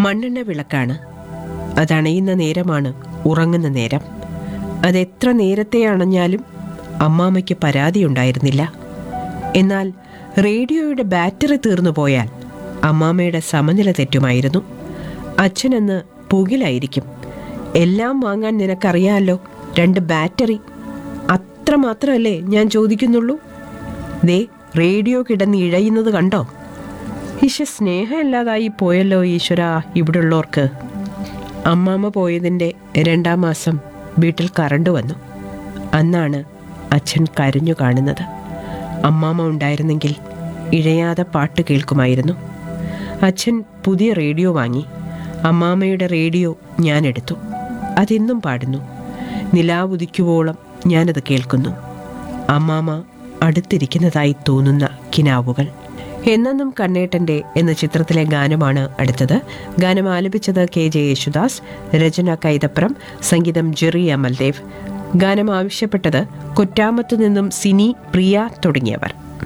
മണ്ണെണ്ണ വിളക്കാണ് അതണയുന്ന നേരമാണ് ഉറങ്ങുന്ന നേരം അതെത്ര നേരത്തെ അണഞ്ഞാലും അമ്മാമ്മയ്ക്ക് പരാതിയുണ്ടായിരുന്നില്ല എന്നാൽ റേഡിയോയുടെ ബാറ്ററി തീർന്നു പോയാൽ അമ്മാമ്മയുടെ സമനില തെറ്റുമായിരുന്നു അച്ഛനെന്ന് പുകിലായിരിക്കും എല്ലാം വാങ്ങാൻ നിനക്കറിയാമല്ലോ രണ്ട് ബാറ്ററി അത്ര മാത്രമല്ലേ ഞാൻ ചോദിക്കുന്നുള്ളൂ ദേ റേഡിയോ കിടന്ന് ഇഴയുന്നത് കണ്ടോ ഈശ സ്നേഹമില്ലാതായി പോയല്ലോ ഈശ്വര ഇവിടുള്ളവർക്ക് അമ്മാമ്മ പോയതിൻ്റെ രണ്ടാം മാസം വീട്ടിൽ കറണ്ട് വന്നു അന്നാണ് അച്ഛൻ കരഞ്ഞു കാണുന്നത് അമ്മാമ്മ ഉണ്ടായിരുന്നെങ്കിൽ ഇഴയാതെ പാട്ട് കേൾക്കുമായിരുന്നു അച്ഛൻ പുതിയ റേഡിയോ വാങ്ങി അമ്മാമ്മയുടെ റേഡിയോ ഞാൻ എടുത്തു അതിന്നും പാടുന്നു നിലാവുദിക്കുവോളം ഞാനത് കേൾക്കുന്നു അമ്മാമ്മ അടുത്തിരിക്കുന്നതായി തോന്നുന്ന കിനാവുകൾ എന്നെന്നും കണ്ണേട്ടൻ്റെ എന്ന ചിത്രത്തിലെ ഗാനമാണ് അടുത്തത് ഗാനം ആലപിച്ചത് കെ ജെ യേശുദാസ് രചന കൈതപ്രം സംഗീതം ജെറി അമൽദേവ് ഗാനം ആവശ്യപ്പെട്ടത് കൊറ്റാമത്തു നിന്നും സിനി പ്രിയ തുടങ്ങിയവർ